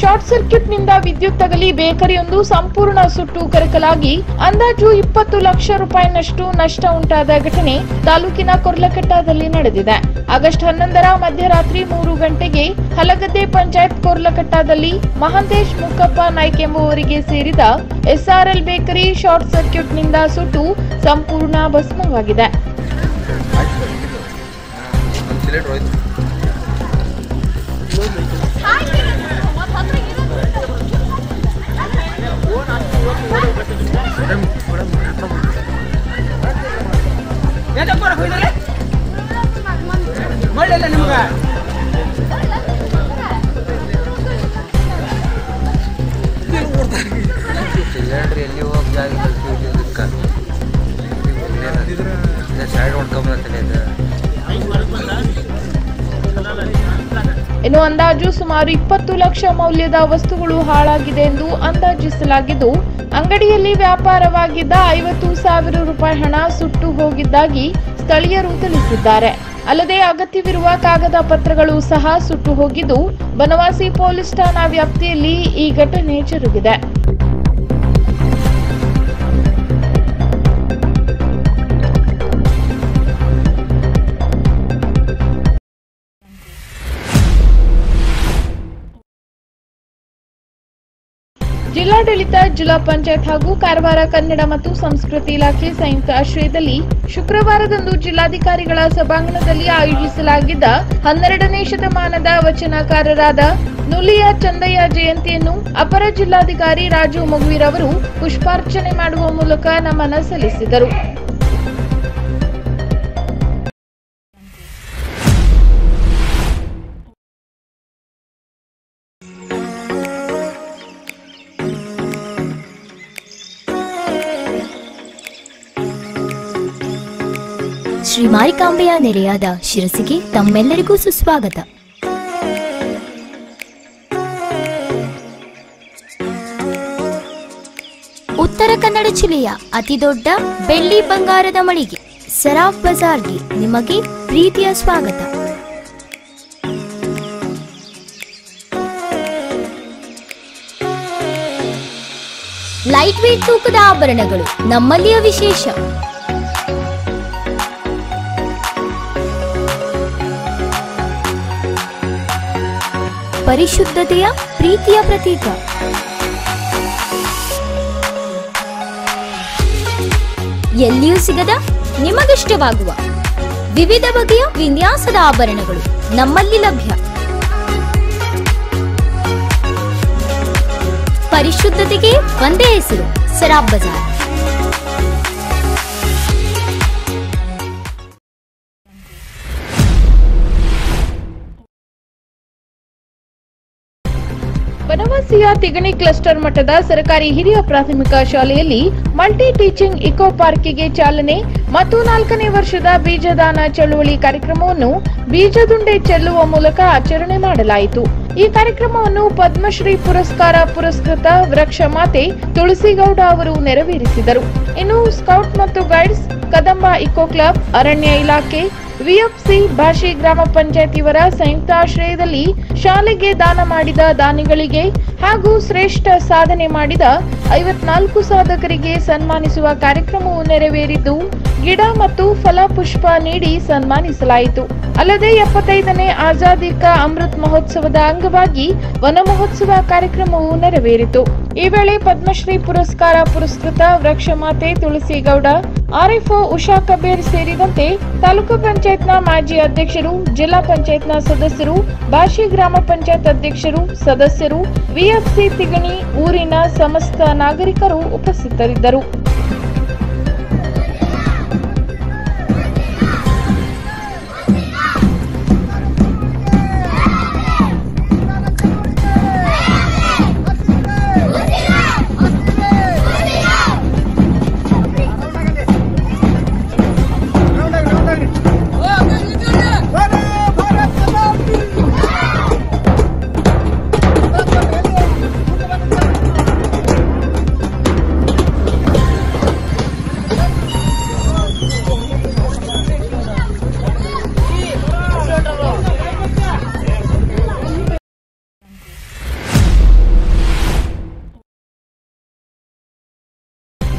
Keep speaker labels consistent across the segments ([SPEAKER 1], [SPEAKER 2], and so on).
[SPEAKER 1] Short ಸರ್ಕ್ಯೂಟ್ನಿಂದ ವಿದ್ಯುತ್ ತಗಲಿ ಬೇಕರಿಯೊಂದು ಸಂಪೂರ್ಣ ಸುಟ್ಟು ಕರಕಲಾಗಿ ಅಂದಾಜು ಇಪ್ಪತ್ತು ಲಕ್ಷ ರೂಪಾಯಿನಷ್ಟು ನಷ್ಟ ಉಂಟಾದ ಘಟನೆ ತಾಲೂಕಿನ ಕೊರ್ಲಕಟ್ಟದಲ್ಲಿ ನಡೆದಿದೆ ಆಗಸ್ಟ್ ಹನ್ನೊಂದರ ಮಧ್ಯರಾತ್ರಿ ಮೂರು ಗಂಟೆಗೆ ಹಲಗದ್ದೆ ಪಂಚಾಯತ್ ಕೊರ್ಲಕಟ್ಟದಲ್ಲಿ ಮಹಾಂತೇಶ್ ಮುಕ್ಕಪ್ಪ ನಾಯ್ಕ್ ಎಂಬುವರಿಗೆ ಸೇರಿದ ಎಸ್ಆರ್ಎಲ್ ಬೇಕರಿ ಶಾರ್ಟ್ ಸರ್ಕ್ಯೂಟ್ನಿಂದ ಸುಟ್ಟು ಸಂಪೂರ್ಣ ಭಸ್ಮವಾಗಿದೆ
[SPEAKER 2] ಒಂದು ಸಿಲಿಂಡರ್ ಹೋಯ್ತು
[SPEAKER 3] ಮಾಡಿಲ್ಲ ನಿಮ್ಗೆ
[SPEAKER 2] ಸಿಲಿಂಡ್ರ್ ಎಲ್ಲಿ ಹೋಗಿ ಜಾಗ ಇದಕ್ಕೆ ಸೈಡ್ ಹೊಡ್ಕೊಂಬಂತಾನೆ ಇದು
[SPEAKER 1] ಇನ್ನು ಅಂದಾಜು ಸುಮಾರು ಇಪ್ಪತ್ತು ಲಕ್ಷ ಮೌಲ್ಯದ ವಸ್ತುಗಳು ಹಾಳಾಗಿದೆ ಎಂದು ಅಂದಾಜಿಸಲಾಗಿದ್ದು ಅಂಗಡಿಯಲ್ಲಿ ವ್ಯಾಪಾರವಾಗಿದ್ದ ಐವತ್ತು ಸಾವಿರ ರೂಪಾಯಿ ಹಣ ಸುಟ್ಟು ಹೋಗಿದ್ದಾಗಿ ಸ್ಥಳೀಯರು ತಿಳಿಸಿದ್ದಾರೆ ಅಲ್ಲದೆ ಅಗತ್ಯವಿರುವ ಕಾಗದ ಪತ್ರಗಳು ಸಹ ಸುಟ್ಟು ಹೋಗಿದ್ದು ಬನವಾಸಿ ಪೊಲೀಸ್ ಠಾಣಾ ವ್ಯಾಪ್ತಿಯಲ್ಲಿ ಈ ಘಟನೆ ಜರುಗಿದೆ ಜಿಲ್ಲಾಡಳಿತ ಜಿಲ್ಲಾ ಪಂಚಾಯತ್ ಹಾಗೂ ಕಾರವಾರ ಕನ್ನಡ ಮತ್ತು ಸಂಸ್ಕೃತಿ ಇಲಾಖೆ ಸಂಯುಕ್ತ ಆಶ್ರಯದಲ್ಲಿ ಶುಕ್ರವಾರದಂದು ಜಿಲ್ಲಾಧಿಕಾರಿಗಳ ಸಭಾಂಗಣದಲ್ಲಿ ಆಯೋಜಿಸಲಾಗಿದ್ದ ಹನ್ನೆರಡನೇ ಶತಮಾನದ ವಚನಕಾರರಾದ ನುಲಿಯ ಚಂದಯ್ಯ ಜಯಂತಿಯನ್ನು ಅಪರ ಜಿಲ್ಲಾಧಿಕಾರಿ ರಾಜು ಮಗುವಿರವರು ಪುಷ್ಪಾರ್ಚನೆ ಮಾಡುವ ಮೂಲಕ ನಮನ ಸಲ್ಲಿಸಿದರು
[SPEAKER 4] ಶ್ರೀ ಮಾರಿಕಾಂಬೆಯ ನೆರೆಯಾದ ಶಿರಸಿಗೆ ತಮ್ಮೆಲ್ಲರಿಗೂ ಸುಸ್ವಾಗತ ಉತ್ತರ ಕನ್ನಡ ಜಿಲ್ಲೆಯ ಅತಿದೊಡ್ಡ ಬೆಳ್ಳಿ ಬಂಗಾರದ ಮಳಿಗೆ ಸರಾಫ್ ಬಜಾರ್ಗೆ ನಿಮಗೆ ಪ್ರೀತಿಯ ಸ್ವಾಗತ ಲೈಟ್ ವೇಟ್ ತೂಕದ ಆಭರಣಗಳು ನಮ್ಮಲ್ಲಿಯ ವಿಶೇಷ ಪರಿಶುದ್ಧತೆಯ ಪ್ರೀತಿಯ ಪ್ರತೀಕ ಎಲ್ಲಿಯೂ ಸಿಗದ ನಿಮಗಿಷ್ಟವಾಗುವ ವಿವಿಧ ಬಗೆಯ ವಿನ್ಯಾಸದ ಆಭರಣಗಳು ನಮ್ಮಲ್ಲಿ ಲಭ್ಯ ಪರಿಶುದ್ಧತೆಗೆ ಒಂದೇ ಹೆಸರು ಸರಾಬ್ ಬಜಾರ್
[SPEAKER 1] ಬನವಾಸಿಯ ತಿಗಣಿ ಕ್ಲಸ್ಟರ್ ಮಟ್ಟದ ಸರ್ಕಾರಿ ಹಿರಿಯ ಪ್ರಾಥಮಿಕ ಶಾಲೆಯಲ್ಲಿ ಮಲ್ಟಿ ಟೀಚಿಂಗ್ ಇಕೋ ಪಾರ್ಕಿಗೆ ಚಾಲನೆ ಮತ್ತು ನಾಲ್ಕನೇ ವರ್ಷದ ಬೀಜದಾನ ಚಳುವಳಿ ಕಾರ್ಯಕ್ರಮವನ್ನು ಬೀಜದುಂಡೆ ಚೆಲ್ಲುವ ಮೂಲಕ ಆಚರಣೆ ಮಾಡಲಾಯಿತು ಈ ಕಾರ್ಯಕ್ರಮವನ್ನು ಪದ್ಮಶ್ರೀ ಪುರಸ್ಕಾರ ಪುರಸ್ಕೃತ ವೃಕ್ಷ ಮಾತೆ ತುಳಸಿಗೌಡ ಅವರು ನೆರವೇರಿಸಿದರು ಇನ್ನು ಸ್ಕೌಟ್ ಮತ್ತು ಗೈಡ್ಸ್ ಕದಂಬ ಇಕೋ ಕ್ಲಬ್ ಅರಣ್ಯ ಇಲಾಖೆ ವಿಎಫ್ಸಿ ಭಾಷಿ ಗ್ರಾಮ ಪಂಚಾಯತ್ ಇವರ ಸಂಯುಕ್ತಾಶ್ರಯದಲ್ಲಿ ಶಾಲೆಗೆ ದಾನ ಮಾಡಿದ ದಾನಿಗಳಿಗೆ ಹಾಗೂ ಶ್ರೇಷ್ಠ ಸಾಧನೆ ಮಾಡಿದ ಐವತ್ನಾಲ್ಕು ಸಾಧಕರಿಗೆ ಸನ್ಮಾನಿಸುವ ಕಾರ್ಯಕ್ರಮವು ನೆರವೇರಿದ್ದು ಗಿಡ ಮತ್ತು ಫಲಪುಷ್ಪ ನೀಡಿ ಸನ್ಮಾನಿಸಲಾಯಿತು ಅಲ್ಲದೆ ಎಪ್ಪತ್ತೈದನೇ ಆಜಾದಿ ಕಾ ಅಮೃತ್ ಮಹೋತ್ಸವದ ಅಂಗವಾಗಿ ವನ ಮಹೋತ್ಸವ ಕಾರ್ಯಕ್ರಮವು ನೆರವೇರಿತು ಈ ವೇಳೆ ಪದ್ಮಶ್ರೀ ಪುರಸ್ಕಾರ ಪುರಸ್ಕೃತ ವೃಕ್ಷಮಾತೆ ತುಳಸಿಗೌಡ ಆರ್ಎಫ್ಒ ಉಷಾ ಕಬೇರ್ ಸೇರಿದಂತೆ ತಾಲೂಕು ಪಂಚಾಯತ್ನ ಮಾಜಿ ಅಧ್ಯಕ್ಷರು ಜಿಲ್ಲಾ ಪಂಚಾಯತ್ನ ಸದಸ್ಯರು ಬಾಶಿ ಗ್ರಾಮ ಪಂಚಾಯತ್ ಅಧ್ಯಕ್ಷರು ಸದಸ್ಯರು ವಿಎಫ್ಸಿ ತಿಗಣಿ ಊರಿನ ಸಮಸ್ತ ನಾಗರಿಕರು ಉಪಸ್ಥಿತರಿದ್ದರು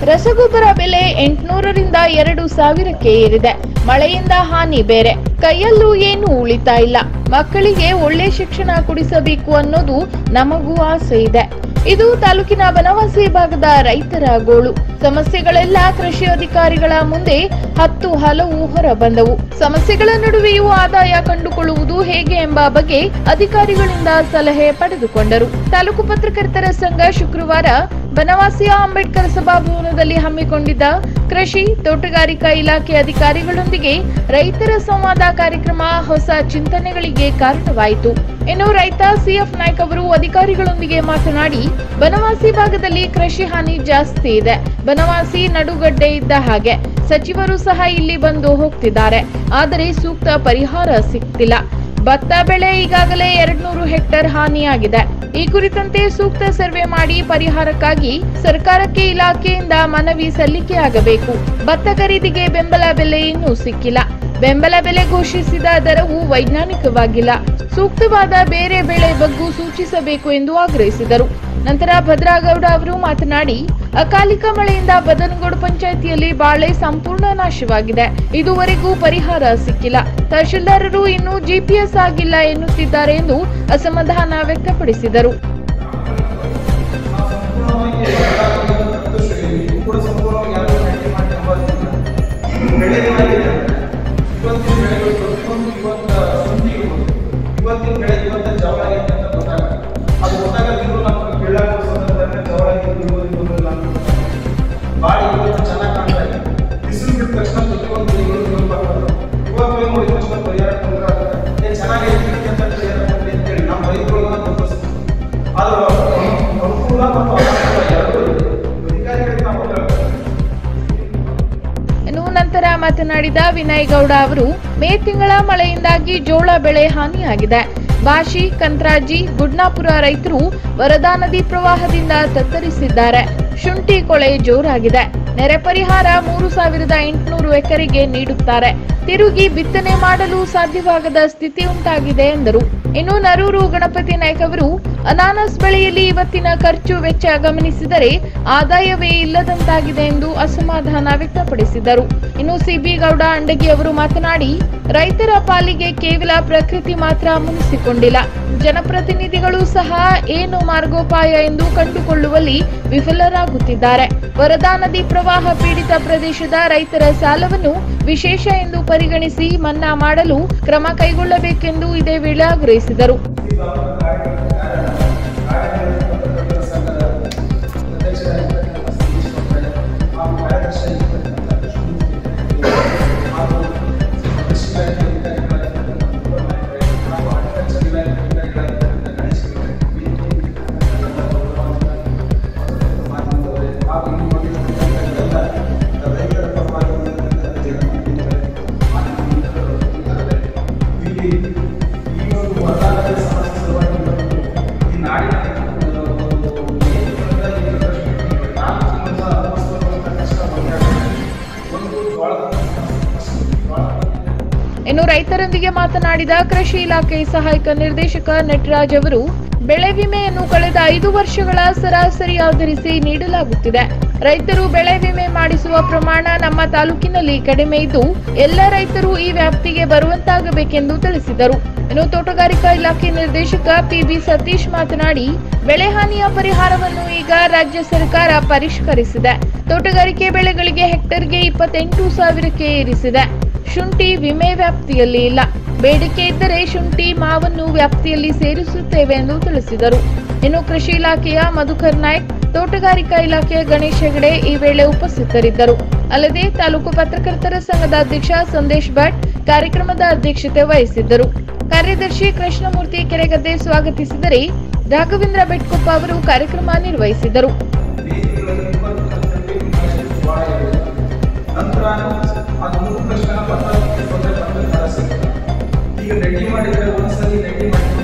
[SPEAKER 1] ರಸಗೊಬ್ಬರ ಬೆಲೆ ಎಂಟುನೂರರಿಂದ ಎರಡು ಸಾವಿರಕ್ಕೆ ಏರಿದೆ ಮಳೆಯಿಂದ ಹಾನಿ ಬೇರೆ ಕೈಯಲ್ಲೂ ಏನು ಉಳಿತಾ ಇಲ್ಲ ಮಕ್ಕಳಿಗೆ ಒಳ್ಳೆ ಶಿಕ್ಷಣ ಕೊಡಿಸಬೇಕು ಅನ್ನೋದು ನಮಗೂ ಆಸೆ ಇದೆ ಇದು ತಾಲೂಕಿನ ಬನವಾಸಿ ಭಾಗದ ರೈತರ ಗೋಳು ಸಮಸ್ಯೆಗಳೆಲ್ಲ ಕೃಷಿ ಅಧಿಕಾರಿಗಳ ಮುಂದೆ ಹತ್ತು ಹಲವು ಹೊರಬಂದವು ಸಮಸ್ಯೆಗಳ ನಡುವೆಯೂ ಆದಾಯ ಕಂಡುಕೊಳ್ಳುವುದು ಹೇಗೆ ಎಂಬ ಬಗ್ಗೆ ಅಧಿಕಾರಿಗಳಿಂದ ಸಲಹೆ ಪಡೆದುಕೊಂಡರು ತಾಲೂಕು ಪತ್ರಕರ್ತರ ಸಂಘ ಶುಕ್ರವಾರ ಬನವಾಸಿಯ ಅಂಬೇಡ್ಕರ್ ಸಭಾಭವನದಲ್ಲಿ ಹಮ್ಮಿಕೊಂಡಿದ್ದ ಕೃಷಿ ತೋಟಗಾರಿಕಾ ಇಲಾಖೆ ಅಧಿಕಾರಿಗಳೊಂದಿಗೆ ರೈತರ ಸಂವಾದ ಕಾರ್ಯಕ್ರಮ ಹೊಸ ಚಿಂತನೆಗಳಿಗೆ ಕಾರಣವಾಯಿತು ಇನ್ನು ರೈತ ಸಿಎಫ್ ನಾಯ್ಕ್ ಅವರು ಅಧಿಕಾರಿಗಳೊಂದಿಗೆ ಮಾತನಾಡಿ ಬನವಾಸಿ ಭಾಗದಲ್ಲಿ ಕೃಷಿ ಹಾನಿ ಜಾಸ್ತಿ ಇದೆ ಬನವಾಸಿ ನಡುಗಡ್ಡೆ ಇದ್ದ ಹಾಗೆ ಸಚಿವರು ಸಹ ಇಲ್ಲಿ ಬಂದು ಹೋಗ್ತಿದ್ದಾರೆ ಆದರೆ ಸೂಕ್ತ ಪರಿಹಾರ ಸಿಗ್ತಿಲ್ಲ ಭತ್ತ ಬೆಳೆ ಈಗಾಗಲೇ ಎರಡ್ನೂರು ಹೆಕ್ಟೇರ್ ಹಾನಿಯಾಗಿದೆ ಈ ಕುರಿತಂತೆ ಸೂಕ್ತ ಸರ್ವೆ ಮಾಡಿ ಪರಿಹಾರಕ್ಕಾಗಿ ಸರ್ಕಾರಕ್ಕೆ ಇಲಾಖೆಯಿಂದ ಮನವಿ ಸಲ್ಲಿಕೆಯಾಗಬೇಕು ಭತ್ತ ಖರೀದಿಗೆ ಬೆಂಬಲ ಬೆಲೆ ಇನ್ನೂ ಸಿಕ್ಕಿಲ್ಲ ಬೆಂಬಲ ಬೆಲೆ ಘೋಷಿಸಿದ ದರವು ವೈಜ್ಞಾನಿಕವಾಗಿಲ್ಲ ಸೂಕ್ತವಾದ ಬೇರೆ ಬೆಳೆ ಬಗ್ಗೂ ಸೂಚಿಸಬೇಕು ಎಂದು ಆಗ್ರಹಿಸಿದರು ನಂತರ ಭದ್ರಾಗೌಡ ಅವರು ಮಾತನಾಡಿ ಅಕಾಲಿಕ ಮಳೆಯಿಂದ ಬದನಗೋಡು ಪಂಚಾಯಿತಿಯಲ್ಲಿ ಬಾಳೆ ಸಂಪೂರ್ಣ ನಾಶವಾಗಿದೆ ಇದುವರೆಗೂ ಪರಿಹಾರ ಸಿಕ್ಕಿಲ್ಲ ತಹಶೀಲ್ದಾರರು ಇನ್ನೂ ಜಿಪಿಎಸ್ ಆಗಿಲ್ಲ ಎನ್ನುತ್ತಿದ್ದಾರೆ ಎಂದು ಅಸಮಾಧಾನ ವ್ಯಕ್ತಪಡಿಸಿದರು
[SPEAKER 3] ಕೂಡ ಸಂಪೂರ್ಣವಾಗಿ ಯಾರು ಭೇಟಿ ಮಾಡಿ ನಂಬರ್ತಿಲ್ಲ ಬೆಳೆಗಳಾಗಿದೆ ಇವತ್ತಿನ ಬೆಳೆಗಳು ಪ್ರತಿಯೊಂದು ಇವತ್ತ ಸಂಧಿ ಇರ್ಬೋದು. ಇವತ್ತಿನ ಬೆಳೆ ಇವತ್ತ ಜವಳ ಆಗೈತೆ ಅಂತ ಗೊತ್ತಾಗಲ್ಲ ಅದು ಗೊತ್ತಾಗದಿದ್ರು ನಮ್ಗೆ ಬೀಳಾಕೋ ಸಂದರ್ಭದಲ್ಲಿ ಜವಳ ಇರ್ಬೋದು ಇರ್ಬೋದಿಲ್ಲ ಅಂತ ಬಾಡಿ ಇವತ್ತು ಚೆನ್ನಾಗಿ ಕಾಣ್ತಾ ಇದೆ ಬಿಸಿಲು ಬಿಟ್ಟ ತಕ್ಷಣ ಪ್ರತಿಯೊಂದು ಬೆಳೆಗಳು ಇವತ್ತು ಬರ್ತದೆ ಇವತ್ತು ಏನು ಮಾಡಿದ ತಕ್ಷಣ ಪರಿಹಾರ ತೊಂದರೆ ಆಗ್ತದೆ ಏ ಚೆನ್ನಾಗೈತೆ ಅಂತ ಪರಿಹಾರ ಕೊಡ್ಲಿ ಅಂತೇಳಿ ನಮ್ಮ ರೈತರುಗಳನ್ನ ತಪ್ಪಿಸ್ತೀವಿ ಆದ್ರೆ ಅನುಕೂಲ ಮತ್ತು ಅನಾನುಕೂಲ ಎರಡೂ ಇದೆ ಅಧಿಕಾರಿಗಳಿಗೆ ನಾವು ಹೇಳ್ತೇವೆ
[SPEAKER 1] ಇನ್ನು ನಂತರ ಮಾತನಾಡಿದ ವಿನಯ್ ಗೌಡ ಅವರು ಮೇ ತಿಂಗಳ ಮಳೆಯಿಂದಾಗಿ ಜೋಳ ಬೆಳೆ ಹಾನಿಯಾಗಿದೆ ಬಾಶಿ ಕಂತ್ರಾಜಿ ಗುಡ್ನಾಪುರ ರೈತರು ವರದಾ ನದಿ ಪ್ರವಾಹದಿಂದ ತತ್ತರಿಸಿದ್ದಾರೆ ಶುಂಠಿ ಕೊಳೆ ಜೋರಾಗಿದೆ ನೆರೆ ಪರಿಹಾರ ಮೂರು ಸಾವಿರದ ಎಂಟುನೂರು ಎಕರೆಗೆ ನೀಡುತ್ತಾರೆ ತಿರುಗಿ ಬಿತ್ತನೆ ಮಾಡಲು ಸಾಧ್ಯವಾಗದ ಸ್ಥಿತಿ ಉಂಟಾಗಿದೆ ಎಂದರು ಇನ್ನು ನರೂರು ಗಣಪತಿ ನಾಯ್ಕ ಅವರು ಅನಾನಸ್ ಬೆಳೆಯಲ್ಲಿ ಇವತ್ತಿನ ಖರ್ಚು ವೆಚ್ಚ ಗಮನಿಸಿದರೆ ಆದಾಯವೇ ಇಲ್ಲದಂತಾಗಿದೆ ಎಂದು ಅಸಮಾಧಾನ ವ್ಯಕ್ತಪಡಿಸಿದರು ಇನ್ನು ಸಿಬಿ ಗೌಡ ಅಂಡಗಿ ಅವರು ಮಾತನಾಡಿ ರೈತರ ಪಾಲಿಗೆ ಕೇವಲ ಪ್ರಕೃತಿ ಮಾತ್ರ ಮುನಿಸಿಕೊಂಡಿಲ್ಲ ಜನಪ್ರತಿನಿಧಿಗಳು ಸಹ ಏನು ಮಾರ್ಗೋಪಾಯ ಎಂದು ಕಂಡುಕೊಳ್ಳುವಲ್ಲಿ ವಿಫಲರಾಗುತ್ತಿದ್ದಾರೆ ವರದಾ ನದಿ ಪ್ರವಾಹ ಪೀಡಿತ ಪ್ರದೇಶದ ರೈತರ ಸಾಲವನ್ನು ವಿಶೇಷ ಎಂದು ಪರಿಗಣಿಸಿ ಮನ್ನಾ ಮಾಡಲು ಕ್ರಮ ಕೈಗೊಳ್ಳಬೇಕೆಂದು ಇದೇ ವೇಳೆ ಆಗ್ರಹಿಸಿದರು
[SPEAKER 3] ಇಲ್ಲಿ ಈ ಒಂದು ವರದಾನದ ಸಮಸ್ಯೆ ಸಲುವಾಗಿ ಇವತ್ತು ಈ ನಾಡಿನ ಒಂದು ನೇತೃತ್ವದ ಈ ನಾಲ್ಕು ತಿಂಗಳ ಅನುಭವಿಸುವಂಥ ಕಷ್ಟ ಬಗೆಹರಿಸಿದೆ. ಒಂದು ಜೋಳದ ಸಮಸ್ಯೆ, ಜೋಳದ
[SPEAKER 1] ಇನ್ನು ರೈತರೊಂದಿಗೆ ಮಾತನಾಡಿದ ಕೃಷಿ ಇಲಾಖೆ ಸಹಾಯಕ ನಿರ್ದೇಶಕ ನಟರಾಜ್ ಅವರು ಬೆಳೆ ವಿಮೆಯನ್ನು ಕಳೆದ ಐದು ವರ್ಷಗಳ ಸರಾಸರಿ ಆಧರಿಸಿ ನೀಡಲಾಗುತ್ತಿದೆ ರೈತರು ಬೆಳೆ ವಿಮೆ ಮಾಡಿಸುವ ಪ್ರಮಾಣ ನಮ್ಮ ತಾಲೂಕಿನಲ್ಲಿ ಕಡಿಮೆ ಇದ್ದು ಎಲ್ಲ ರೈತರು ಈ ವ್ಯಾಪ್ತಿಗೆ ಬರುವಂತಾಗಬೇಕೆಂದು ತಿಳಿಸಿದರು ಇನ್ನು ತೋಟಗಾರಿಕಾ ಇಲಾಖೆ ನಿರ್ದೇಶಕ ಪಿಬಿ ಸತೀಶ್ ಮಾತನಾಡಿ ಬೆಳೆ ಹಾನಿಯ ಪರಿಹಾರವನ್ನು ಈಗ ರಾಜ್ಯ ಸರ್ಕಾರ ಪರಿಷ್ಕರಿಸಿದೆ ತೋಟಗಾರಿಕೆ ಬೆಳೆಗಳಿಗೆ ಹೆಕ್ಟರ್ಗೆ ಇಪ್ಪತ್ತೆಂಟು ಸಾವಿರಕ್ಕೆ ಏರಿಸಿದೆ ಶುಂಠಿ ವಿಮೆ ವ್ಯಾಪ್ತಿಯಲ್ಲಿ ಇಲ್ಲ ಬೇಡಿಕೆ ಇದ್ದರೆ ಶುಂಠಿ ಮಾವನ್ನು ವ್ಯಾಪ್ತಿಯಲ್ಲಿ ಸೇರಿಸುತ್ತೇವೆ ಎಂದು ತಿಳಿಸಿದರು ಇನ್ನು ಕೃಷಿ ಇಲಾಖೆಯ ಮಧುಕರ್ ನಾಯ್ಕ್ ತೋಟಗಾರಿಕಾ ಇಲಾಖೆಯ ಗಣೇಶ್ ಹೆಗಡೆ ಈ ವೇಳೆ ಉಪಸ್ಥಿತರಿದ್ದರು ಅಲ್ಲದೆ ತಾಲೂಕು ಪತ್ರಕರ್ತರ ಸಂಘದ ಅಧ್ಯಕ್ಷ ಸಂದೇಶ್ ಭಟ್ ಕಾರ್ಯಕ್ರಮದ ಅಧ್ಯಕ್ಷತೆ ವಹಿಸಿದ್ದರು ಕಾರ್ಯದರ್ಶಿ ಕೃಷ್ಣಮೂರ್ತಿ ಕೆರೆಗದ್ದೆ ಸ್ವಾಗತಿಸಿದರೆ ರಾಘವೇಂದ್ರ ಬೆಟ್ಕೊಪ್ಪ ಅವರು ಕಾರ್ಯಕ್ರಮ ನಿರ್ವಹಿಸಿದರು
[SPEAKER 3] ಬೇಸಿಗೆಗಳಲ್ಲಿ ಇಪ್ಪತ್ತು ಗಂಟೆಗೆ ಮಳೆಯಲ್ಲಿ ಜೋಳ ಇರುತ್ತೆ. ನಂತರ ಅದು ಮೂರು ತಕ್ಷಣ ಭತ್ತ ತೊಂದರೆ ಬಂದ ಕಾಲ ಸಿಗುತ್ತೆ ಈಗ ನೆಟ್ಟಿ ಮಾಡಿದರೆ ಒಂದ್ಸಲಿ ನೆಟ್ಟಿ ಮಾಡಿ